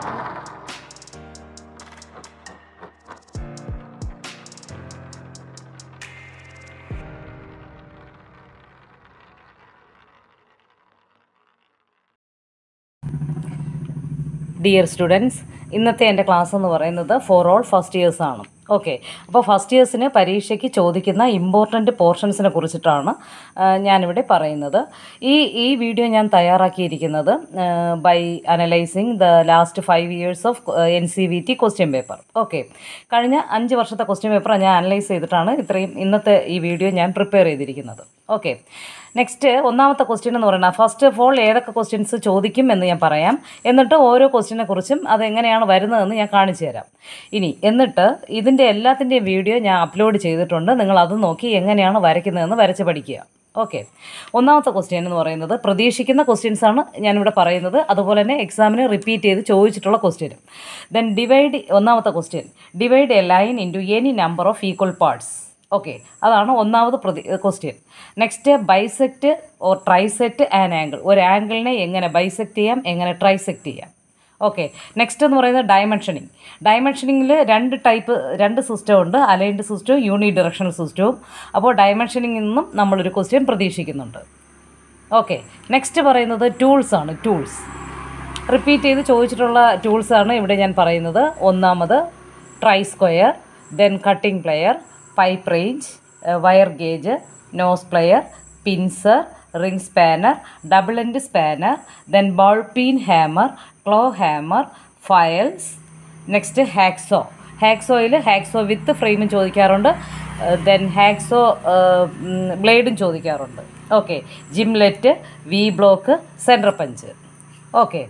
dear students ഇന്നത്തെ എൻ്റെ class എന്ന് പറയുന്നത് ഫോർ ഓൾ ഫസ്റ്റ് ഇയേഴ്സ് ആണ് ഓക്കെ അപ്പോൾ ഫസ്റ്റ് ഇയേഴ്സിന് പരീക്ഷയ്ക്ക് ചോദിക്കുന്ന ഇമ്പോർട്ടൻ്റ് പോർഷൻസിനെ കുറിച്ചിട്ടാണ് ആ, ഞാനിവിടെ പറയുന്നത് ഈ ഈ വീഡിയോ ഞാൻ തയ്യാറാക്കിയിരിക്കുന്നത് by analysing the last five years of N C V T question paper okay കഴിഞ്ഞ അഞ്ച് വർഷത്തെ ക്വസ്റ്റ്യൻ പേപ്പർ ഞാൻ അനലൈസ് ചെയ്തിട്ടാണ് ഇത്രയും ഇന്നത്തെ ഈ വീഡിയോ ഞാൻ പ്രിപ്പയർ ചെയ്തിരിക്കുന്നത് ഓക്കെ നെക്സ്റ്റ് ഒന്നാമത്തെ ക്വസ്റ്റ്യൻ എന്ന് പറയുന്നത് ഫസ്റ്റ് ഓഫ് ഓൾ ഏതൊക്കെ ക്വസ്റ്റ്യൻസ് ചോദിക്കും എന്ന് ഞാൻ പറയാം എന്നിട്ട് ഓരോ ക്വസ്റ്റ്യനെ കുറിച്ചും അതെങ്ങനെയാണ് വരുന്നതെന്ന് ഞാൻ കാണിച്ചു തരാം ഇനി എന്നിട്ട് ഇതിൻ്റെ എല്ലാത്തിൻ്റെയും വീഡിയോ ഞാൻ അപ്ലോഡ് ചെയ്തിട്ടുണ്ട് നിങ്ങൾ അത് നോക്കി എങ്ങനെയാണ് വരയ്ക്കുന്നതെന്ന് വരച്ച് പഠിക്കുക ഓക്കെ ഒന്നാമത്തെ ക്വസ്റ്റ്യൻ എന്ന് പറയുന്നത് പ്രതീക്ഷിക്കുന്ന ക്വസ്റ്റ്യൻസ് ആണ് ഞാനിവിടെ പറയുന്നത് അതുപോലെ തന്നെ എക്സാമിന് റിപ്പീറ്റ് ചെയ്ത് ചോദിച്ചിട്ടുള്ള ക്വസ്റ്റ്യനും ദെൻ ഡിവൈഡ് ഒന്നാമത്തെ question divide a line into any number of equal parts okay അതാണ് ഒന്നാമത് പ്രതി question next bisect or trisect and angle ഒരു ആംഗിളിനെ എങ്ങനെ ബൈസെക്റ്റ് ചെയ്യാം എങ്ങനെ ട്രൈസെക്റ്റ് ചെയ്യാം ഓക്കെ നെക്സ്റ്റ് എന്ന് പറയുന്നത് ഡയമെൻഷനിങ് ഡയമെൻഷനിങ്ങിൽ രണ്ട് ടൈപ്പ് രണ്ട് സിസ്റ്റം ഉണ്ട് അലൈൻഡ് സിസ്റ്റവും യൂണി ഡയറക്ഷണൽ സിസ്റ്റവും അപ്പോൾ ഡയമെൻഷനിങ്ങിൽ നിന്നും നമ്മളൊരു ക്വസ്റ്റ്യൻ പ്രതീക്ഷിക്കുന്നുണ്ട് ഓക്കെ നെക്സ്റ്റ് പറയുന്നത് ടൂൾസ് ആണ് ടൂൾസ് റിപ്പീറ്റ് ചെയ്ത് ചോദിച്ചിട്ടുള്ള ടൂൾസാണ് ഇവിടെ ഞാൻ പറയുന്നത് ഒന്നാമത് try square then cutting plier pipe wrench wire gauge nose plier pincer ring spanner double end spanner then ball peen hammer claw hammer files next hacksaw ഹാക്സോയിൽ ഹാക്സോ വിത്ത് ഫ്രെയിമും ചോദിക്കാറുണ്ട് ദെൻ ഹാക്സോ ബ്ലേഡും ചോദിക്കാറുണ്ട് okay gimlet V block centre punch okay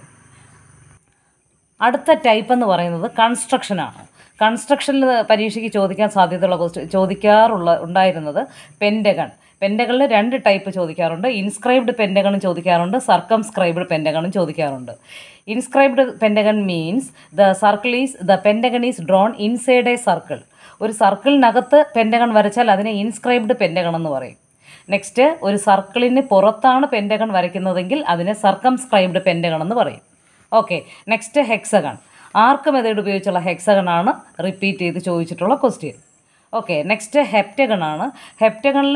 അടുത്ത type എന്ന് പറയുന്നത് കൺസ്ട്രക്ഷനാണ് കൺസ്ട്രക്ഷനിൽ പരീക്ഷയ്ക്ക് ചോദിക്കാൻ സാധ്യതയുള്ള ക്വസ്റ്റ്യൻ ചോദിക്കാറുള്ള ഉണ്ടായിരുന്നത് പെൻഡഗൺ പെൻഡകളിൽ രണ്ട് ടൈപ്പ് ചോദിക്കാറുണ്ട് ഇൻസ്ക്രൈബ്ഡ് പെൻഡഗണും ചോദിക്കാറുണ്ട് സർക്കംസ്ക്രൈബ്ഡ് പെൻഡഗണും ചോദിക്കാറുണ്ട് inscribed pentagon means the circle is the pentagon is drawn inside a circle ഒരു സർക്കിളിനകത്ത് പെൻഡഗൺ വരച്ചാൽ അതിനെ ഇൻസ്ക്രൈബ്ഡ് പെൻഡഗൺ എന്ന് പറയും നെക്സ്റ്റ് ഒരു സർക്കിളിന് പുറത്താണ് പെൻഡഗൺ വരയ്ക്കുന്നതെങ്കിൽ അതിനെ സർക്കംസ്ക്രൈബ്ഡ് പെൻഡഗൺ എന്ന് പറയും okay next hexagon arc method ഉപയോഗിച്ചുള്ള ഹെക്സഗൺ ആണ് റിപ്പീറ്റ് ചെയ്ത് ചോദിച്ചിട്ടുള്ള ക്വസ്റ്റ്യൻ ഓക്കെ നെക്സ്റ്റ് ഹെപ്റ്റഗൺ ആണ് ഹെപ്റ്റഗണിൽ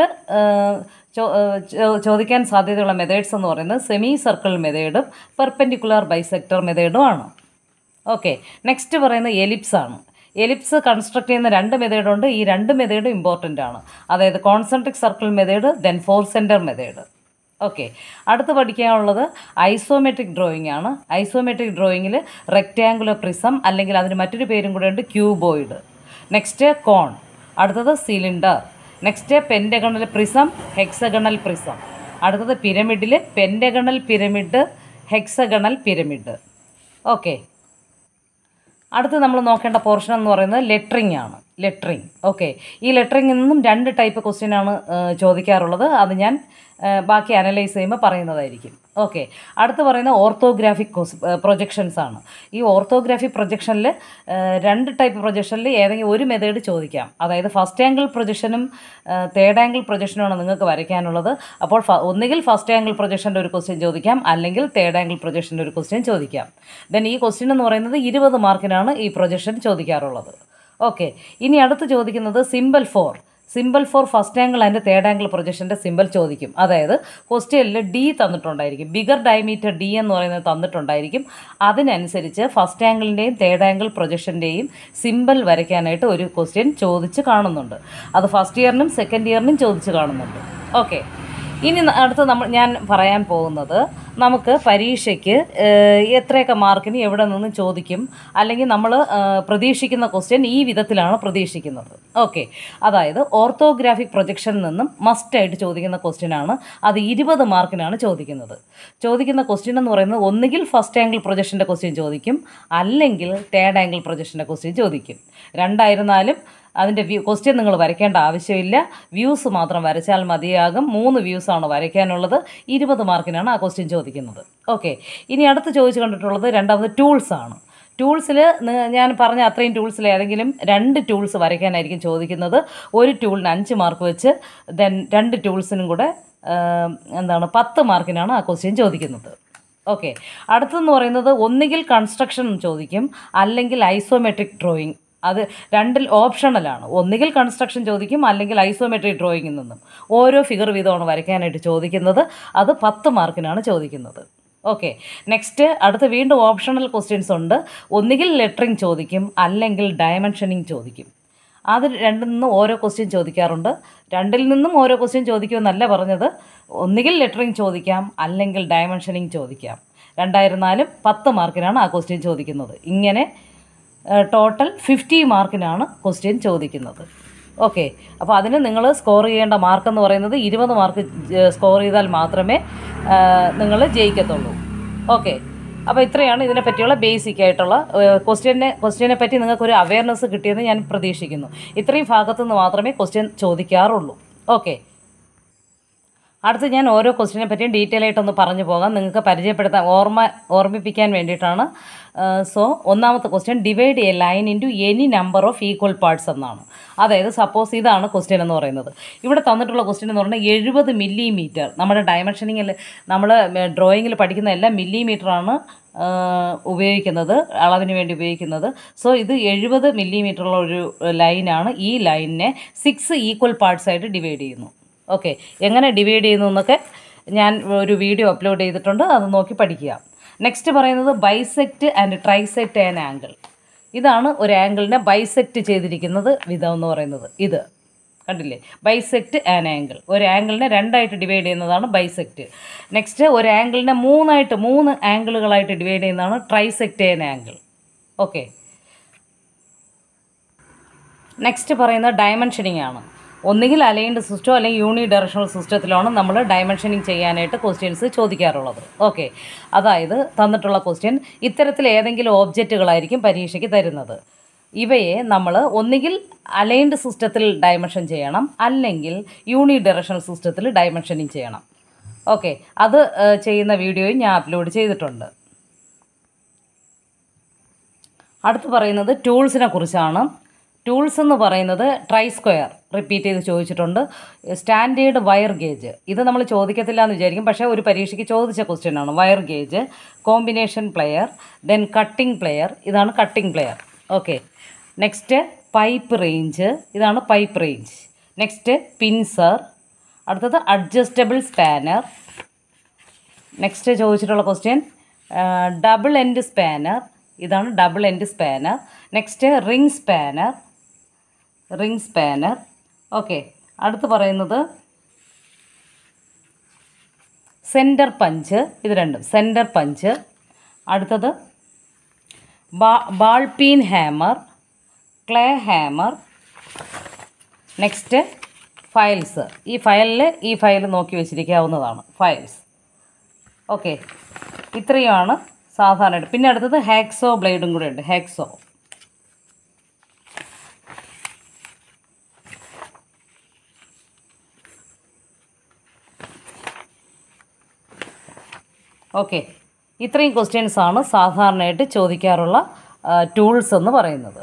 ചോദിക്കാൻ സാധ്യതയുള്ള മെത്തേഡ്സ് എന്ന് പറയുന്നത് സെമി സർക്കിൾ മെത്തേഡും പെർപെൻഡിക്കുലർ ബൈസെക്ടർ മെത്തേഡും ആണ് ഓക്കെ നെക്സ്റ്റ് പറയുന്നത് എലിപ്സ് ആണ് എലിപ്സ് കൺസ്ട്രക്ട് ചെയ്യുന്ന രണ്ട് മെത്തേഡുണ്ട് ഈ രണ്ട് മെത്തേഡും ഇമ്പോർട്ടൻ്റ് ആണ് അതായത് concentric circle method then four centre method okay അടുത്ത് പഠിക്കാനുള്ളത് ഐസോമെട്രിക് ഡ്രോയിങ് ആണ് ഐസോമെട്രിക് ഡ്രോയിങ്ങിൽ റെക്റ്റാങ്കുലർ പ്രിസം അല്ലെങ്കിൽ അതിന് മറ്റൊരു പേരും കൂടെ ഉണ്ട് ക്യൂബോയിഡ് നെക്സ്റ്റ് കോൺ അടുത്തത് cylinder next pentagonal prism hexagonal prism അടുത്തത് പിരമിഡിൽ pentagonal pyramid hexagonal pyramid okay അടുത്ത് നമ്മൾ നോക്കേണ്ട പോർഷൻ എന്ന് പറയുന്നത് ലെറ്ററിങ് ആണ് ലെറ്ററിങ് ഓക്കെ ഈ ലെറ്ററിങ്ങിൽ നിന്നും രണ്ട് ടൈപ്പ് ക്വസ്റ്റ്യൻ ആണ് ഏഹ്, ചോദിക്കാറുള്ളത് അത് ഞാൻ ഏഹ്, ബാക്കി അനലൈസ് ചെയ്യുമ്പോൾ പറയുന്നതായിരിക്കും ഓക്കെ അടുത്ത് പറയുന്ന ഓർത്തോഗ്രാഫിക് പ്രൊജക്ഷൻസ് ആണ് ഈ ഓർത്തോഗ്രാഫിക് പ്രൊജക്ഷനിൽ രണ്ട് ടൈപ്പ് പ്രൊജക്ഷനിൽ ഏതെങ്കിലും ഒരു മെത്തേഡ് ചോദിക്കാം അതായത് ഫസ്റ്റ് ആംഗിൾ പ്രൊജക്ഷനും തേർഡ് ആംഗിൾ പ്രൊജക്ഷനുമാണ് നിങ്ങൾക്ക് വരയ്ക്കാനുള്ളത് അപ്പോൾ ഫ- ഒന്നുകിൽ ഫസ്റ്റ് ആംഗിൾ പ്രൊജക്ഷൻ്റെ ഒരു ക്വസ്റ്റ്യൻ ചോദിക്കാം അല്ലെങ്കിൽ തേർഡ് ആംഗിൾ പ്രൊജക്ഷൻ്റെ ഒരു ക്വസ്റ്റ്യൻ ചോദിക്കാം ദെൻ ഈ ക്വസ്റ്റ്യൻ എന്ന് പറയുന്നത് ഇരുപത് മാർക്കിനാണ് ഈ പ്രൊജക്ഷൻ ചോദിക്കാറുള്ളത് ഓക്കെ ഇനി അടുത്ത് ചോദിക്കുന്നത് symbol for symbol for first angle and third angle പ്രൊജക്ഷൻ്റെ സിമ്പിൾ ചോദിക്കും അതായത് ക്വസ്റ്റ്യനിൽ ഡി തന്നിട്ടുണ്ടായിരിക്കും ബിഗർ ഡയമീറ്റർ ഡി എന്ന് പറയുന്നത് തന്നിട്ടുണ്ടായിരിക്കും അതിനനുസരിച്ച് ഫസ്റ്റ് ആംഗിളിൻ്റെയും തേർഡ് ആംഗിൾ പ്രൊജക്ഷൻ്റെയും സിമ്പിൾ വരയ്ക്കാനായിട്ട് ഒരു ക്വസ്റ്റ്യൻ ചോദിച്ച് കാണുന്നുണ്ട് അത് ഫസ്റ്റ് ഇയറിനും സെക്കൻഡ് ഇയറിനും ചോദിച്ച് കാണുന്നുണ്ട് ഓക്കെ ഇനി ന- അടുത്ത് നമ്മൾ ഞാൻ പറയാൻ പോകുന്നത് നമുക്ക് പരീക്ഷയ്ക്ക് ഏഹ്, എത്രയൊക്കെ മാർക്കിന് എവിടെ നിന്ന് ചോദിക്കും അല്ലെങ്കിൽ നമ്മൾ പ്രതീക്ഷിക്കുന്ന ക്വസ്റ്റ്യൻ ഈ വിധത്തിലാണ് പ്രതീക്ഷിക്കുന്നത് ഓക്കെ അതായത് ഓർത്തോഗ്രാഫിക് പ്രൊജക്ഷനിൽ നിന്നും മസ്റ്റായിട്ട് ചോദിക്കുന്ന ക്വസ്റ്റ്യൻ ആണ് അത് ഇരുപത് മാർക്കിനാണ് ചോദിക്കുന്നത് ചോദിക്കുന്ന ക്വസ്റ്റ്യൻ എന്ന് പറയുന്നത് ഒന്നുകിൽ ഫസ്റ്റ് ആംഗിൾ പ്രൊജക്ഷൻ്റെ ക്വസ്റ്റ്യൻ ചോദിക്കും അല്ലെങ്കിൽ തേർഡ് ആംഗിൾ പ്രൊജക്ഷൻ്റെ ക്വസ്റ്റ്യൻ ചോദിക്കും രണ്ടായിരുന്നാലും അതിൻ്റെ വ്യൂ ക്വസ്റ്റ്യൻ നിങ്ങൾ വരയ്ക്കേണ്ട ആവശ്യമില്ല വ്യൂസ് മാത്രം വരച്ചാൽ മതിയാകും മൂന്ന് വ്യൂസാണ് വരയ്ക്കാനുള്ളത് ഇരുപത് മാർക്കിനാണ് ആ ക്വസ്റ്റ്യൻ ചോദിക്കുന്നത് ഓക്കെ ഇനി അടുത്ത് ചോദിച്ചു കണ്ടിട്ടുള്ളത് രണ്ടാമത് ടൂൾസ് ആണ് ടൂൾസിൽ ഞാൻ പറഞ്ഞ അത്രയും ടൂൾസിൽ ഏതെങ്കിലും രണ്ട് ടൂൾസ് വരയ്ക്കാനായിരിക്കും ചോദിക്കുന്നത് ഒരു ടൂളിന് അഞ്ച് മാർക്ക് വെച്ച് ദെൻ രണ്ട് ടൂൾസിനും കൂടെ ആ, എന്താണ് പത്ത് മാർക്കിനാണ് ആ ക്വസ്റ്റ്യൻ ചോദിക്കുന്നത് ഓക്കെ അടുത്തെന്ന് പറയുന്നത് ഒന്നുകിൽ കൺസ്ട്രക്ഷൻ ചോദിക്കും അല്ലെങ്കിൽ ഐസോമെട്രിക് ഡ്രോയിങ് അത് രണ്ടിൽ ഓപ്ഷണലാണ് ഒന്നുകിൽ കൺസ്ട്രക്ഷൻ ചോദിക്കും അല്ലെങ്കിൽ ഐസോമെട്രിക് ഡ്രോയിങ്ങിൽ നിന്നും ഓരോ ഫിഗർ വീതമാണ് വരയ്ക്കാനായിട്ട് ചോദിക്കുന്നത് അത് പത്ത് മാർക്കിനാണ് ചോദിക്കുന്നത് ഓക്കെ നെക്സ്റ്റ് അടുത്ത് വീണ്ടും ഓപ്ഷണൽ ക്വസ്റ്റ്യൻസ് ഉണ്ട് ഒന്നുകിൽ ലെറ്ററിങ് ചോദിക്കും അല്ലെങ്കിൽ ഡയമെൻഷനിങ് ചോദിക്കും അത് രണ്ടിൽ നിന്നും ഓരോ ക്വസ്റ്റ്യൻ ചോദിക്കാറുണ്ട് രണ്ടിൽ നിന്നും ഓരോ ക്വസ്റ്റ്യൻ ചോദിക്കുമെന്നല്ല പറഞ്ഞത് ഒന്നുകിൽ ലെറ്ററിങ് ചോദിക്കാം അല്ലെങ്കിൽ ഡയമെൻഷനിങ് ചോദിക്കാം രണ്ടായിരുന്നാലും പത്ത് മാർക്കിനാണ് ആ ക്വസ്റ്റ്യൻ ചോദിക്കുന്നത് ഇങ്ങനെ ടോട്ടൽ ഫിഫ്റ്റി മാർക്കിനാണ് ക്വസ്റ്റ്യൻ ചോദിക്കുന്നത് ഓക്കെ അപ്പോൾ അതിന് നിങ്ങൾ സ്കോർ ചെയ്യേണ്ട മാർക്ക് എന്ന് പറയുന്നത് ഇരുപത് മാർക്ക് സ്കോർ ചെയ്താൽ മാത്രമേ നിങ്ങൾ ജയിക്കത്തുള്ളൂ ഓക്കെ അപ്പോൾ ഇത്രയാണ് ഇതിനെ പറ്റിയുള്ള ബേസിക് ആയിട്ടുള്ള ക്വസ്റ്റ്യനെ ക്വസ്റ്റ്യനെ പറ്റി നിങ്ങൾക്കൊരു അവയർനെസ് കിട്ടിയെന്ന് ഞാൻ പ്രതീക്ഷിക്കുന്നു ഇത്രയും ഭാഗത്തു നിന്ന് മാത്രമേ ക്വസ്റ്റ്യൻ ചോദിക്കാറുള്ളൂ ഓക്കെ അടുത്ത് ഞാൻ ഓരോ ക്വസ്റ്റിനെ പറ്റിയും ഡീറ്റെയിൽ ആയിട്ടൊന്ന് പറഞ്ഞു പോകാം നിങ്ങൾക്ക് പരിചയപ്പെടുത്താൻ ഓർമ്മ ഓർമ്മിപ്പിക്കാൻ വേണ്ടിയിട്ടാണ് സോ ഒന്നാമത്തെ question divide a line into any number of equal parts എന്നാണ് അതായത് സപ്പോസ് ഇതാണ് ക്വസ്റ്റ്യൻ എന്ന് പറയുന്നത് ഇവിടെ തന്നിട്ടുള്ള ക്വസ്റ്റ്യൻ എന്ന് പറഞ്ഞാൽ എഴുപത് മില്ലിമീറ്റർ നമ്മുടെ ഡയമെൻഷനിങ്ങിൽ നമ്മൾ ഡ്രോയിങ്ങിൽ പഠിക്കുന്ന എല്ലാം മില്ലിമീറ്ററാണ് ഉപയോഗിക്കുന്നത് അളവിന് വേണ്ടി ഉപയോഗിക്കുന്നത് സോ ഇത് എഴുപത് മില്ലിമീറ്ററുള്ള ഒരു ലൈനാണ് ഈ ലൈനിനെ സിക്സ് ഈക്വൽ പാർട്സ് ആയിട്ട് ഡിവൈഡ് ചെയ്യുന്നു ഓക്കെ എങ്ങനെ ഡിവൈഡ് ചെയ്യുന്നു എന്നൊക്കെ ഞാൻ ഒരു വീഡിയോ അപ്ലോഡ് ചെയ്തിട്ടുണ്ട് അത് നോക്കി പഠിക്കുക നെക്സ്റ്റ് പറയുന്നത് bisect and trisect an angle ഇതാണ് ഒരു ആംഗിളിനെ ബൈസെക്റ്റ് ചെയ്തിരിക്കുന്നത് വിധം എന്ന് പറയുന്നത് ഇത് കണ്ടില്ലേ ബൈസെക്റ്റ് ആൻ ആംഗിൾ ഒരു ആംഗിളിനെ രണ്ടായിട്ട് ഡിവൈഡ് ചെയ്യുന്നതാണ് ബൈസെക്റ്റ് നെക്സ്റ്റ് ഒരു ആംഗിളിനെ മൂന്നായിട്ട് മൂന്ന് ആംഗിളുകളായിട്ട് ഡിവൈഡ് ചെയ്യുന്നതാണ് trisect an angle okay next പറയുന്നത് ഡയമെൻഷനിങ് ആണ് ഒന്നുകിൽ അലൈൻഡ് സിസ്റ്റോ അല്ലെങ്കിൽ യൂണി ഡയറക്ഷണൽ സിസ്റ്റത്തിലാണ് നമ്മൾ ഡയമെൻഷനിങ് ചെയ്യാനായിട്ട് ക്വസ്റ്റ്യൻസ് ചോദിക്കാറുള്ളത് ഓക്കെ അതായത് തന്നിട്ടുള്ള ക്വസ്റ്റ്യൻ ഇത്തരത്തിൽ ഏതെങ്കിലും ഓബ്ജക്റ്റുകളായിരിക്കും പരീക്ഷയ്ക്ക് തരുന്നത് ഇവയെ നമ്മൾ ഒന്നുകിൽ അലൈൻഡ് സിസ്റ്റത്തിൽ ഡയമെൻഷൻ ചെയ്യണം അല്ലെങ്കിൽ യൂണി ഡയറക്ഷണൽ സിസ്റ്റത്തിൽ ഡയമെൻഷനിങ് ചെയ്യണം ഓക്കെ അത് ഏഹ്, ചെയ്യുന്ന വീഡിയോയും ഞാൻ അപ്ലോഡ് ചെയ്തിട്ടുണ്ട് അടുത്ത് പറയുന്നത് ടൂൾസിനെ കുറിച്ചാണ് ടൂൾസ് എന്ന് പറയുന്നത് ട്രൈ സ്ക്വയർ റിപ്പീറ്റ് ചെയ്ത് ചോദിച്ചിട്ടുണ്ട് സ്റ്റാൻഡേർഡ് വയർ ഗേജ് ഇത് നമ്മൾ ചോദിക്കത്തില്ല എന്ന് വിചാരിക്കും പക്ഷേ ഒരു പരീക്ഷയ്ക്ക് ചോദിച്ച ക്വസ്റ്റ്യൻ ആണ് wire gauge combination plier then cutting plier ഇതാണ് cutting plier okay next pipe wrench ഇതാണ് പൈപ്പ് റേഞ്ച് നെക്സ്റ്റ് പിൻസർ അടുത്തത് അഡ്ജസ്റ്റബിൾ സ്പാനർ നെക്സ്റ്റ് ചോദിച്ചിട്ടുള്ള ക്വസ്റ്റ്യൻ ഡബിൾ എൻഡ് സ്പാനർ ഇതാണ് double end spanner next ring spanner ring spanner okay അടുത്ത് പറയുന്നത് centre punch ഇത് രണ്ടും centre punch അടുത്തത് ബാ ball peen hammer claw hammer next files ഈ ഫയലിൽ ഈ ഫയൽ നോക്കി വെച്ചിരിക്കാവുന്നതാണ് ഫയൽസ് ഓക്കെ ഇത്രയുമാണ് സാധാരണ പിന്നെ അടുത്തത് ഹാക്സോ ബ്ലേഡും കൂടെ ഉണ്ട് ഹാക്സോ ഓക്കെ ഇത്രയും ക്വസ്റ്റ്യൻസ് ആണ് സാധാരണയായിട്ട് ചോദിക്കാറുള്ള ടൂൾസ് എന്ന് പറയുന്നത്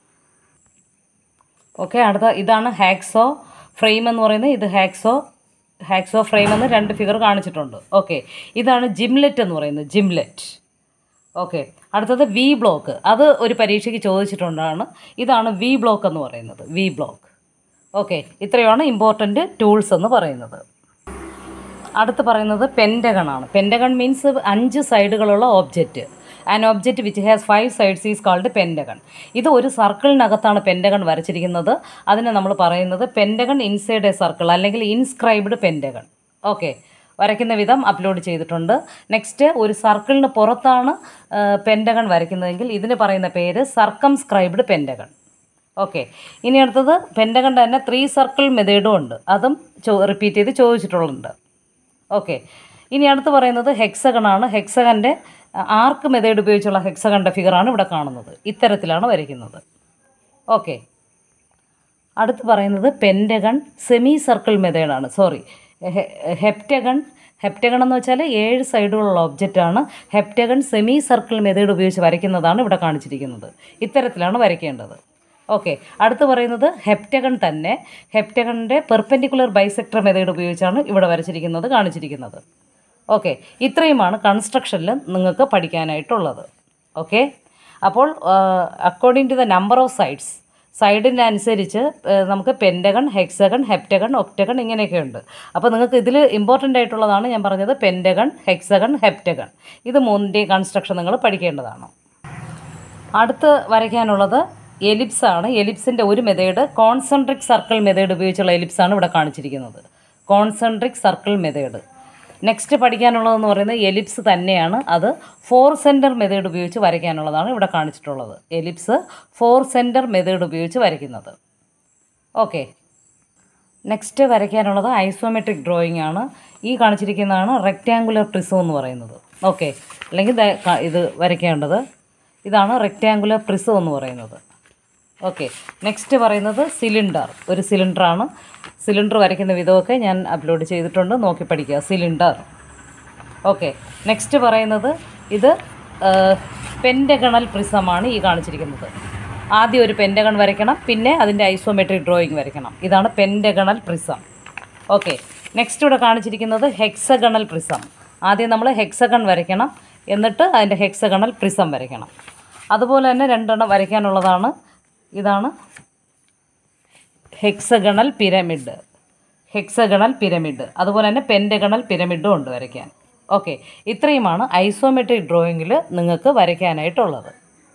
ഓക്കെ അടുത്ത ഇതാണ് ഹാക്സോ ഫ്രെയിം എന്ന് പറയുന്നത് ഇത് ഹാക്സോ ഹാക്സോ ഫ്രെയിം എന്ന് രണ്ട് ഫിഗർ കാണിച്ചിട്ടുണ്ട് ഓക്കെ ഇതാണ് ജിംലെറ്റ് എന്ന് പറയുന്നത് ജിംലെറ്റ് ഓക്കെ അടുത്തത് വി ബ്ലോക്ക് അത് ഒരു പരീക്ഷയ്ക്ക് ചോദിച്ചിട്ടുണ്ടാണ് ഇതാണ് വി ബ്ലോക്ക് എന്ന് പറയുന്നത് വി ബ്ലോക്ക് ഓക്കെ ഇത്രയാണ് ഇമ്പോർട്ടൻറ്റ് ടൂൾസ് എന്ന് പറയുന്നത് അടുത്ത് പറയുന്നത് പെൻറ്റഗൺ ആണ് പെൻറ്റഗൺ മീൻസ് അഞ്ച് സൈഡുകളുള്ള object an object which has five sides is called pentagon ഇത് ഒരു സർക്കിളിനകത്താണ് പെൻറ്റഗൺ വരച്ചിരിക്കുന്നത് അതിനെ നമ്മൾ പറയുന്നത് പെൻറ്റഗൺ ഇൻസൈഡ് എ സർക്കിൾ അല്ലെങ്കിൽ ഇൻസ്ക്രൈബ്ഡ് പെൻറ്റഗൺ ഓക്കെ വരയ്ക്കുന്ന വിധം അപ്ലോഡ് ചെയ്തിട്ടുണ്ട് നെക്സ്റ്റ് ഒരു സർക്കിളിന് പുറത്താണ് പെൻറ്റഗൺ വരയ്ക്കുന്നതെങ്കിൽ ഇതിന് പറയുന്ന പേര് സർക്കംസ്ക്രൈബ്ഡ് പെൻറ്റഗൺ ഓക്കെ ഇനി അടുത്തത് പെൻറ്റഗൺ തന്നെ ത്രീ സർക്കിൾ മെത്തേഡും ഉണ്ട് അതും ചോ റിപ്പീറ്റ് ചെയ്ത് ചോദിച്ചിട്ടുള്ളുണ്ട് ഓക്കെ ഇനി അടുത്ത് പറയുന്നത് ഹെക്സഗൺ ആണ് ഹെക്സഗൻ്റെ ആർക്ക് മെത്തേഡ് ഉപയോഗിച്ചുള്ള ഹെക്സഗണിൻ്റെ ഫിഗറാണ് ഇവിടെ കാണുന്നത് ഇത്തരത്തിലാണ് വരയ്ക്കുന്നത് ഓക്കെ അടുത്ത് പറയുന്നത് പെൻറ്റഗൺ സെമി സർക്കിൾ മെത്തേഡാണ് സോറി ഹെപ്റ്റഗൺ ഹെപ്റ്റഗൺ എന്ന് വെച്ചാൽ ഏഴ് സൈഡുകളുള്ള ഒബ്ജക്റ്റാണ് ഹെപ്റ്റഗൺ സെമി സർക്കിൾ മെത്തേഡ് ഉപയോഗിച്ച് വരയ്ക്കുന്നതാണ് ഇവിടെ കാണിച്ചിരിക്കുന്നത് ഇത്തരത്തിലാണ് വരയ്ക്കേണ്ടത് ഓക്കെ അടുത്ത് പറയുന്നത് ഹെപ്റ്റഗൺ തന്നെ ഹെപ്റ്റഗണിൻ്റെ പെർപെൻഡിക്കുലർ ബൈസെക്ടർ മെത്തേഡ് ഉപയോഗിച്ചാണ് ഇവിടെ വരച്ചിരിക്കുന്നത് കാണിച്ചിരിക്കുന്നത് ഓക്കെ ഇത്രയുമാണ് കൺസ്ട്രക്ഷനിൽ നിങ്ങൾക്ക് പഠിക്കാനായിട്ടുള്ളത് ഓക്കെ അപ്പോൾ according to the number of sides സൈഡിനനുസരിച്ച് നമുക്ക് പെൻറ്റഗൺ ഹെക്സഗൺ ഹെപ്റ്റഗൺ ഒക്ടഗൺ ഇങ്ങനെയൊക്കെ ഉണ്ട് അപ്പോൾ നിങ്ങൾക്ക് ഇതിൽ ഇമ്പോർട്ടൻ്റ് ആയിട്ടുള്ളതാണ് ഞാൻ പറഞ്ഞത് പെൻറ്റഗൺ ഹെക്സഗൺ ഹെപ്റ്റഗൺ ഇത് മൂന്നിൻ്റെയും കൺസ്ട്രക്ഷൻ നിങ്ങൾ പഠിക്കേണ്ടതാണ് അടുത്ത് വരയ്ക്കാനുള്ളത് എലിപ്സ് ആണ് എലിപ്സിൻ്റെ ഒരു മെത്തേഡ് കോൺസെൻട്രിക് സർക്കിൾ മെത്തേഡ് ഉപയോഗിച്ചുള്ള എലിപ്സ് ആണ് ഇവിടെ കാണിച്ചിരിക്കുന്നത് കോൺസെൻട്രിക് സർക്കിൾ മെത്തേഡ് നെക്സ്റ്റ് പഠിക്കാനുള്ളതെന്ന് പറയുന്നത് എലിപ്സ് തന്നെയാണ് അത് ഫോർ സെൻറ്റർ മെത്തേഡ് ഉപയോഗിച്ച് വരയ്ക്കാനുള്ളതാണ് ഇവിടെ കാണിച്ചിട്ടുള്ളത് എലിപ്സ് ഫോർ സെൻറ്റർ മെത്തേഡ് ഉപയോഗിച്ച് വരയ്ക്കുന്നത് ഓക്കെ നെക്സ്റ്റ് വരയ്ക്കാനുള്ളത് ഐസോമെട്രിക് ഡ്രോയിങ് ആണ് ഈ കാണിച്ചിരിക്കുന്നതാണ് റെക്റ്റാങ്കുലർ പ്രിസം എന്ന് പറയുന്നത് ഓക്കെ അല്ലെങ്കിൽ ദേ ക- ഇത് വരയ്ക്കേണ്ടത് ഇതാണ് റെക്റ്റാങ്കുലർ പ്രിസം എന്ന് പറയുന്നത് ഓക്കെ നെക്സ്റ്റ് പറയുന്നത് സിലിണ്ടർ ഒരു സിലിണ്ടറാണ് സിലിണ്ടർ വരയ്ക്കുന്ന വിധമൊക്കെ ഞാൻ അപ്ലോഡ് ചെയ്തിട്ടുണ്ട് നോക്കി പഠിക്കുക സിലിണ്ടർ ഓക്കെ നെക്സ്റ്റ് പറയുന്നത് ഇത് പെൻറ്റഗണൽ പ്രിസമാണ് ഈ കാണിച്ചിരിക്കുന്നത് ആദ്യം ഒരു പെൻറ്റഗൺ വരയ്ക്കണം പിന്നെ അതിൻ്റെ ഐസോമെട്രിക് ഡ്രോയിങ് വരയ്ക്കണം ഇതാണ് പെൻറ്റഗണൽ പ്രിസം ഓക്കെ നെക്സ്റ്റ് ഇവിടെ കാണിച്ചിരിക്കുന്നത് ഹെക്സഗണൽ പ്രിസം ആദ്യം നമ്മൾ ഹെക്സഗൺ വരയ്ക്കണം എന്നിട്ട് അതിൻ്റെ ഹെക്സഗണൽ പ്രിസം വരയ്ക്കണം അതുപോലെ തന്നെ രണ്ടെണ്ണം വരയ്ക്കാനുള്ളതാണ് ഇതാണ് ഹെക്സഗണൽ പിരമിഡ് ഹെക്സഗണൽ പിരമിഡ് അതുപോലെ തന്നെ പെൻറ്റഗണൽ പിരമിഡും ഉണ്ട് വരയ്ക്കാൻ ഓക്കെ ഇത്രയുമാണ് ഐസോമെട്രിക് ഡ്രോയിങ്ങിൽ നിങ്ങൾക്ക് വരയ്ക്കാനായിട്ടുള്ളത്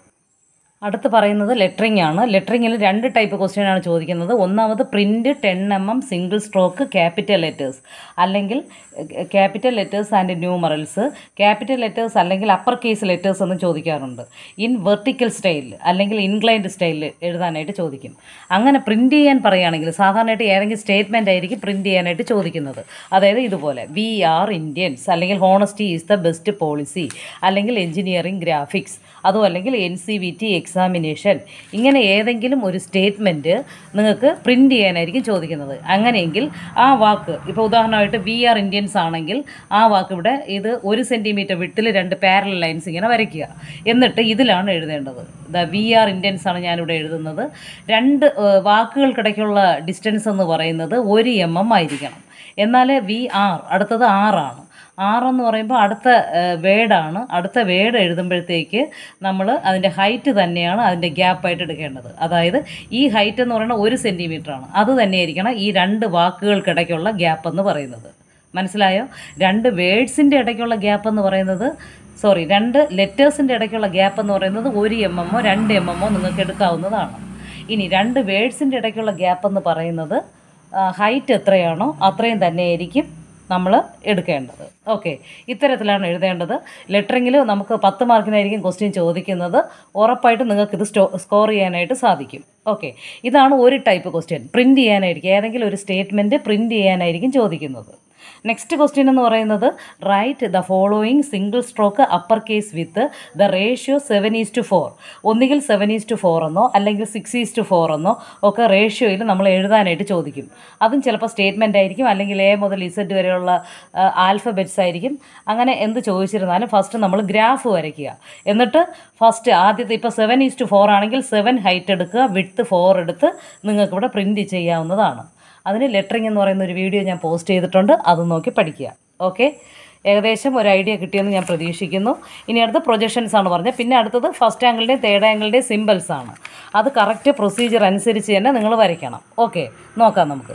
അടുത്ത് പറയുന്നത് ലെറ്ററിംഗ് ആണ് ലെറ്ററിങ്ങിൽ രണ്ട് ടൈപ്പ് ക്വസ്റ്റ്യൻ ആണ് ചോദിക്കുന്നത് ഒന്നാമത് print ten M M single stroke capital letters അല്ലെങ്കിൽ capital letters and numerals capital letters അല്ലെങ്കിൽ അപ്പർ കേസ് ലെറ്റേഴ്സ് എന്ന് ചോദിക്കാറുണ്ട് ഇൻ വെർട്ടിക്കൽ സ്റ്റൈലിൽ അല്ലെങ്കിൽ ഇൻക്ലൈൻഡ് സ്റ്റൈലിൽ എഴുതാനായിട്ട് ചോദിക്കും അങ്ങനെ പ്രിൻറ്റ് ചെയ്യാൻ പറയുകയാണെങ്കിൽ സാധാരണയായിട്ട് ഏതെങ്കിലും സ്റ്റേറ്റ്മെൻ്റ് ആയിരിക്കും പ്രിൻറ്റ് ചെയ്യാനായിട്ട് ചോദിക്കുന്നത് അതായത് ഇതുപോലെ വി ആർ ഇന്ത്യൻസ് അല്ലെങ്കിൽ honesty is the best policy അല്ലെങ്കിൽ എഞ്ചിനീയറിംഗ് ഗ്രാഫിക്സ് അതും അല്ലെങ്കിൽ N C V T examination ഇങ്ങനെ ഏതെങ്കിലും ഒരു സ്റ്റേറ്റ്മെൻറ്റ് നിങ്ങൾക്ക് പ്രിൻറ്റ് ചെയ്യാനായിരിക്കും ചോദിക്കുന്നത് അങ്ങനെയെങ്കിൽ ആ വാക്ക് ഇപ്പോൾ ഉദാഹരണമായിട്ട് വി ആർ ഇന്ത്യൻസ് ആണെങ്കിൽ ആ വാക്ക് ഇവിടെ ഇത് ഒരു സെൻറ്റിമീറ്റർ വിട്ടിൽ രണ്ട് പാരൽ ലൈൻസ് ഇങ്ങനെ വരയ്ക്കുക എന്നിട്ട് ഇതിലാണ് എഴുതേണ്ടത് ദ വി ആർ ഇന്ത്യൻസ് ആണ് ഞാനിവിടെ എഴുതുന്നത് രണ്ട് ഏഹ്, വാക്കുകൾക്കിടയ്ക്കുള്ള ഡിസ്റ്റൻസ് എന്ന് പറയുന്നത് ഒരു എം എം ആയിരിക്കണം എന്നാൽ വി ആർ അടുത്തത് ആറാണ് ആറെന്ന് പറയുമ്പോൾ അടുത്ത വേഡാണ് അടുത്ത വേഡ് എഴുതുമ്പോഴത്തേക്ക് നമ്മൾ അതിൻ്റെ ഹൈറ്റ് തന്നെയാണ് അതിൻ്റെ ഗ്യാപ്പായിട്ട് എടുക്കേണ്ടത് അതായത് ഈ ഹൈറ്റ് എന്ന് പറയുന്നത് ഒരു സെൻറ്റിമീറ്റർ ആണ് അത് തന്നെയായിരിക്കണം ഈ രണ്ട് വാക്കുകൾക്കിടയ്ക്കുള്ള ഗ്യാപ്പ് എന്ന് പറയുന്നത് മനസ്സിലായോ രണ്ട് വേഡ്സിൻ്റെ ഇടയ്ക്കുള്ള ഗ്യാപ്പ് എന്ന് പറയുന്നത് സോറി രണ്ട് ലെറ്റേഴ്സിൻ്റെ ഇടയ്ക്കുള്ള ഗ്യാപ്പ് എന്ന് പറയുന്നത് ഒരു എം എമ്മോ രണ്ട് എം എമ്മോ നിങ്ങൾക്ക് എടുക്കാവുന്നതാണ് ഇനി രണ്ട് വേഡ്സിൻ്റെ ഇടയ്ക്കുള്ള ഗ്യാപ്പ് എന്ന് പറയുന്നത് ഹൈറ്റ് എത്രയാണോ അത്രയും തന്നെയായിരിക്കും നമ്മൾ എടുക്കേണ്ടത് ഓക്കെ ഇത്തരത്തിലാണ് എഴുതേണ്ടത് ലെറ്ററിങ്ങിൽ നമുക്ക് പത്ത് മാർക്കിനായിരിക്കും ക്വസ്റ്റ്യൻ ചോദിക്കുന്നത് ഉറപ്പായിട്ടും നിങ്ങൾക്ക് ഇത് സ്റ്റോ സ്കോർ ചെയ്യാനായിട്ട് സാധിക്കും ഓക്കെ ഇതാണ് ഒരു ടൈപ്പ് ക്വസ്റ്റ്യൻ പ്രിൻറ്റ് ചെയ്യാനായിരിക്കും ഏതെങ്കിലും ഒരു സ്റ്റേറ്റ്മെൻറ്റ് പ്രിൻറ്റ് ചെയ്യാനായിരിക്കും ചോദിക്കുന്നത് നെക്സ്റ്റ് ക്വസ്റ്റ്യൻ എന്ന് പറയുന്നത് write the following single stroke upper case with the ratio seven is to four ഒന്നുകിൽ സെവൻ ഈസ് ടു ഫോർ എന്നോ അല്ലെങ്കിൽ സിക്സ് ഈസ് ടു ഫോർ എന്നോ ഒക്കെ റേഷ്യോയിൽ നമ്മൾ എഴുതാനായിട്ട് ചോദിക്കും അതും ചിലപ്പോൾ സ്റ്റേറ്റ്മെൻ്റ് ആയിരിക്കും അല്ലെങ്കിൽ എ മുതൽ ഇസഡ് വരെയുള്ള ആൽഫബെറ്റ്സ് ആയിരിക്കും അങ്ങനെ എന്ത് ചോദിച്ചിരുന്നാലും ഫസ്റ്റ് നമ്മൾ ഗ്രാഫ് വരയ്ക്കുക എന്നിട്ട് ഫസ്റ്റ് ആദ്യത്തെ ഇപ്പോൾ സെവൻ ഈസ് ടു ഫോർ ആണെങ്കിൽ സെവൻ ഹൈറ്റ് എടുക്കുക വിട്ട് ഫോർ എടുത്ത് നിങ്ങൾക്കിവിടെ പ്രിൻറ്റ് ചെയ്യാവുന്നതാണ് അതിന് ലെറ്ററിങ് എന്ന് പറയുന്ന ഒരു വീഡിയോ ഞാൻ പോസ്റ്റ് ചെയ്തിട്ടുണ്ട് അത് നോക്കി പഠിക്കുക ഓക്കെ ഏകദേശം ഒരു ഐഡിയ കിട്ടിയെന്ന് ഞാൻ പ്രതീക്ഷിക്കുന്നു ഇനി അടുത്ത് പ്രൊജക്ഷൻസ് ആണ് പറഞ്ഞത് പിന്നെ അടുത്തത് ഫസ്റ്റ് ആംഗിളിൻ്റെയും തേർഡ് ആംഗിളിൻ്റെയും സിമ്പിൾസ് ആണ് അത് കറക്റ്റ് പ്രൊസീജിയർ അനുസരിച്ച് തന്നെ നിങ്ങൾ വരയ്ക്കണം ഓക്കെ നോക്കാം നമുക്ക്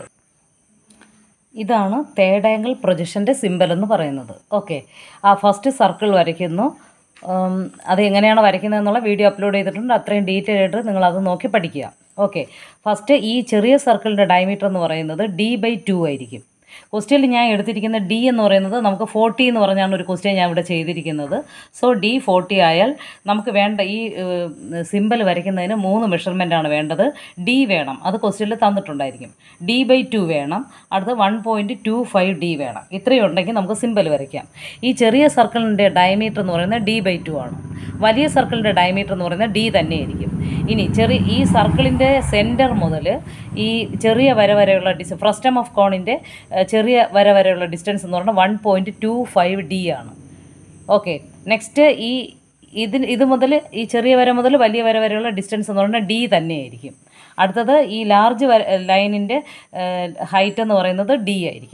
ഇതാണ് തേർഡ് ആംഗിൾ പ്രൊജക്ഷൻ്റെ സിമ്പൽ എന്ന് പറയുന്നത് ഓക്കെ ആ ഫസ്റ്റ് സർക്കിൾ വരയ്ക്കുന്നു ഉം, അത് എങ്ങനെയാണ് വരയ്ക്കുന്നത് എന്നുള്ള വീഡിയോ അപ്ലോഡ് ചെയ്തിട്ടുണ്ട് അത്രയും ഡീറ്റെയിൽ ആയിട്ട് നിങ്ങൾ അത് നോക്കി പഠിക്കുക ഓക്കെ ഫസ്റ്റ് ഈ ചെറിയ സർക്കിളിൻ്റെ ഡയമീറ്റർ എന്ന് പറയുന്നത് ഡി ബൈ ടു ആയിരിക്കും ക്വസ്റ്റ്യനിൽ ഞാൻ എടുത്തിരിക്കുന്ന ഡി എന്ന് പറയുന്നത് നമുക്ക് ഫോർട്ടി എന്ന് പറഞ്ഞാണ് ഒരു ക്വസ്റ്റ്യൻ ഞാൻ ഇവിടെ ചെയ്തിരിക്കുന്നത് സോ ഡി ഫോർട്ടി ആയാൽ നമുക്ക് വേണ്ട ഈ സിമ്പൽ വരയ്ക്കുന്നതിന് മൂന്ന് മെഷർമെൻ്റ് ആണ് വേണ്ടത് ഡി വേണം അത് ക്വസ്റ്റ്യനിൽ തന്നിട്ടുണ്ടായിരിക്കും ഡി ബൈ ടു വേണം അടുത്ത് one point two five D വേണം ഇത്രയും ഉണ്ടെങ്കിൽ നമുക്ക് സിമ്പൽ വരയ്ക്കാം ഈ ചെറിയ സർക്കിളിൻ്റെ ഡയമീറ്റർ എന്ന് പറയുന്നത് ഡി ബൈ ടു ആണ് വലിയ സർക്കിളിൻ്റെ ഡയമീറ്റർ എന്ന് പറയുന്നത് ഡി തന്നെയായിരിക്കും ഇനി ചെറിയ ഈ സർക്കിളിൻ്റെ സെൻറ്റർ മുതൽ ഈ ചെറിയ വര വരെയുള്ള ഡിസ് ഫ്രസ്റ്റം ഓഫ് കോണിൻ്റെ ചെറിയ വര വരെയുള്ള ഡിസ്റ്റൻസ് എന്ന് പറഞ്ഞാൽ one point two five D ആണ് ഓക്കെ നെക്സ്റ്റ് ഈ ഇതിന് ഇത് മുതൽ ഈ ചെറിയ വര മുതൽ വലിയ വര വരെയുള്ള ഡിസ്റ്റൻസ് എന്ന് പറഞ്ഞാൽ ഡി തന്നെയായിരിക്കും അടുത്തത് ഈ ലാർജ് വര ലൈനിൻ്റെ ഹൈറ്റ് എന്ന് പറയുന്നത് ഡി ആയിരിക്കും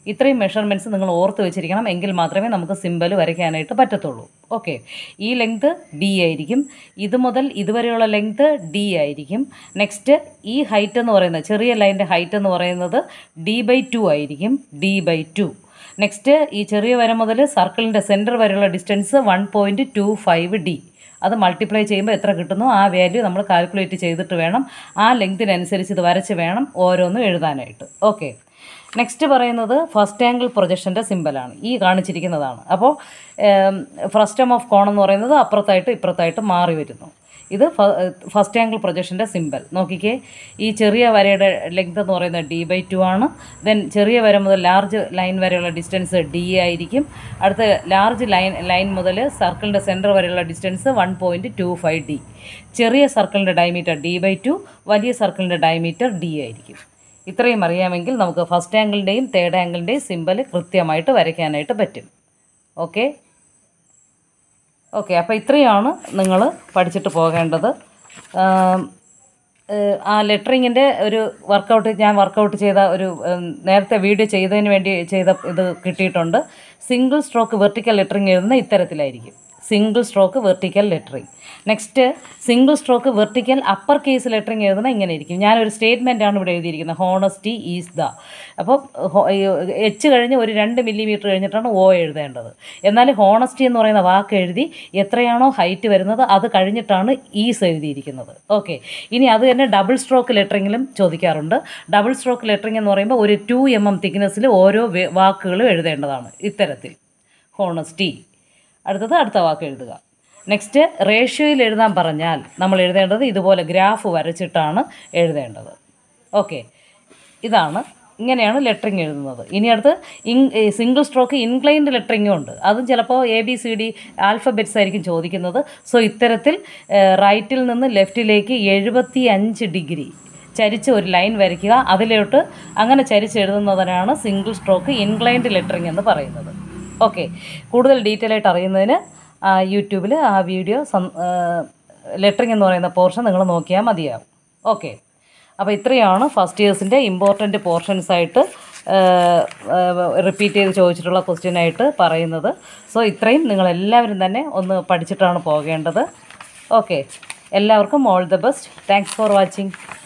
ഇത്രയും മെഷർമെൻറ്റ്സ് നിങ്ങൾ ഓർത്ത് വെച്ചിരിക്കണം എങ്കിൽ മാത്രമേ നമുക്ക് സിമ്പൽ വരയ്ക്കാനായിട്ട് പറ്റത്തുള്ളൂ ഓക്കെ ഈ ലെങ്ത് ഡി ആയിരിക്കും ഇത് മുതൽ ഇതുവരെയുള്ള ലെങ്ത് ഡി ആയിരിക്കും നെക്സ്റ്റ് ഈ ഹൈറ്റ് എന്ന് പറയുന്നത് ചെറിയ ലൈൻ്റെ ഹൈറ്റ് എന്ന് പറയുന്നത് ഡി ബൈ ടു ആയിരിക്കും ഡി ബൈ ടു നെക്സ്റ്റ് ഈ ചെറിയ വര മുതൽ സർക്കിളിൻ്റെ സെൻറ്റർ വരെയുള്ള distance one point two five D അത് മൾട്ടിപ്ലൈ ചെയ്യുമ്പോൾ എത്ര കിട്ടുന്നോ ആ വാല്യൂ നമ്മൾ കാൽക്കുലേറ്റ് ചെയ്തിട്ട് വേണം ആ ലെങ്തിനനുസരിച്ച് ഇത് വരച്ച് വേണം ഓരോന്നും എഴുതാനായിട്ട് ഓക്കെ നെക്സ്റ്റ് പറയുന്നത് ഫസ്റ്റ് ആംഗിൾ പ്രൊജക്ഷൻ്റെ സിമ്പലാണ് ഈ കാണിച്ചിരിക്കുന്നതാണ് അപ്പോൾ ഫ്രസ്റ്റം ഓഫ് കോൺ എന്ന് പറയുന്നത് അപ്പുറത്തായിട്ട് ഇപ്പുറത്തായിട്ട് മാറി വരുന്നു ഇത് ഫസ്റ്റ് ആംഗിൾ പ്രൊജക്ഷൻ്റെ സിമ്പൽ നോക്കിക്കേ ഈ ചെറിയ വരയുടെ ലെങ്ത് എന്ന് പറയുന്നത് ഡി ബൈ ടു ആണ് ദെൻ ചെറിയ വര മുതൽ ലാർജ് ലൈൻ വരെയുള്ള ഡിസ്റ്റൻസ് ഡി ആയിരിക്കും അടുത്ത ലാർജ് ലൈൻ ലൈൻ മുതൽ സർക്കിളിൻ്റെ സെൻറ്റർ വരെയുള്ള distance one point two five D ചെറിയ സർക്കിളിൻ്റെ ഡയമീറ്റർ ഡി ബൈ ടു വലിയ സർക്കിളിൻ്റെ ഡയമീറ്റർ ഡി ആയിരിക്കും ഇത്രയും അറിയാമെങ്കിൽ നമുക്ക് ഫസ്റ്റ് ആംഗിളിൻ്റെയും തേർഡ് ആംഗിളിൻ്റെയും സിമ്പൽ കൃത്യമായിട്ട് വരയ്ക്കാനായിട്ട് പറ്റും ഓക്കെ ഓക്കെ അപ്പോൾ ഇത്രയാണ് നിങ്ങൾ പഠിച്ചിട്ട് പോകേണ്ടത് ആം, ഏഹ്, ആ ലെറ്ററിങ്ങിൻ്റെ ഒരു വർക്കൗട്ട് ഞാൻ വർക്കൗട്ട് ചെയ്ത ഒരു ഉം, നേരത്തെ വീഡിയോ ചെയ്തതിന് വേണ്ടി ചെയ്ത ഇത് കിട്ടിയിട്ടുണ്ട് സിംഗിൾ സ്ട്രോക്ക് വെർട്ടിക്കൽ ലെറ്ററിങ് എഴുതുന്ന ഇത്തരത്തിലായിരിക്കും single stroke vertical lettering next single stroke vertical upper case lettering എഴുതുന്ന ഇങ്ങനെ ഇരിക്കും ഞാനൊരു സ്റ്റേറ്റ്മെൻ്റ് ആണ് ഇവിടെ എഴുതിയിരിക്കുന്നത് ഹോണസ്റ്റി ഈസ് ദ അപ്പോൾ എച്ച് കഴിഞ്ഞ് ഒരു രണ്ട് മില്ലിമീറ്റർ കഴിഞ്ഞിട്ടാണ് ഓ എഴുതേണ്ടത് എന്നാൽ ഹോണസ്റ്റി എന്ന് പറയുന്ന വാക്ക് എഴുതി എത്രയാണോ ഹൈറ്റ് വരുന്നത് അത് കഴിഞ്ഞിട്ടാണ് ഈസ് എഴുതിയിരിക്കുന്നത് ഓക്കെ ഇനി അത് തന്നെ ഡബിൾ സ്ട്രോക്ക് ലെറ്ററിങ്ങിലും ചോദിക്കാറുണ്ട് ഡബിൾ സ്ട്രോക്ക് ലെറ്ററിങ് എന്ന് പറയുമ്പോൾ ഒരു ടു എം എം തിക്നെസ്സിൽ ഓരോ വേ- വാക്കുകളും എഴുതേണ്ടതാണ് ഇത്തരത്തിൽ ഹോണസ്റ്റി അടുത്തത് അടുത്ത വാക്ക് എഴുതുക നെക്സ്റ്റ് റേഷ്യോയിൽ എഴുതാൻ പറഞ്ഞാൽ നമ്മൾ എഴുതേണ്ടത് ഇതുപോലെ ഗ്രാഫ് വരച്ചിട്ടാണ് എഴുതേണ്ടത് ഓക്കെ ഇതാണ് ഇങ്ങനെയാണ് ലെറ്ററിങ് എഴുതുന്നത് ഇനി അടുത്ത് ഇൻ സിംഗിൾ സ്ട്രോക്ക് ഇൻക്ലൈൻഡ് ലെറ്ററിങ്ങും ഉണ്ട് അതും ചിലപ്പോൾ A B C D alphabets ആയിരിക്കും ചോദിക്കുന്നത് സോ ഇത്തരത്തിൽ റൈറ്റിൽ നിന്ന് ലെഫ്റ്റിലേക്ക് എഴുപത്തി അഞ്ച് ഡിഗ്രി ചരിച്ച് ഒരു ലൈൻ വരയ്ക്കുക അതിലോട്ട് അങ്ങനെ ചരിച്ച് എഴുതുന്നതിനാണ് സിംഗിൾ സ്ട്രോക്ക് ഇൻക്ലൈൻഡ് ലെറ്ററിങ് എന്ന് പറയുന്നത് ഓക്കെ കൂടുതൽ ഡീറ്റെയിൽ ആയിട്ട് അറിയുന്നതിന് യൂട്യൂബിൽ ആ വീഡിയോ ലെറ്ററിങ് എന്ന് പറയുന്ന പോർഷൻ നിങ്ങൾ നോക്കിയാൽ മതിയാവും ഓക്കെ അപ്പോൾ ഇത്രയാണ് ഫസ്റ്റ് ഇയേഴ്സിൻ്റെ ഇമ്പോർട്ടൻറ്റ് പോർഷൻസ് ആയിട്ട് റിപ്പീറ്റ് ചെയ്ത് ചോദിച്ചിട്ടുള്ള ക്വസ്റ്റ്യൻ ആയിട്ട് പറയുന്നത് സോ ഇത്രയും നിങ്ങളെല്ലാവരും തന്നെ ഒന്ന് പഠിച്ചിട്ടാണ് പോകേണ്ടത് ഓക്കെ എല്ലാവർക്കും all the best thanks for watching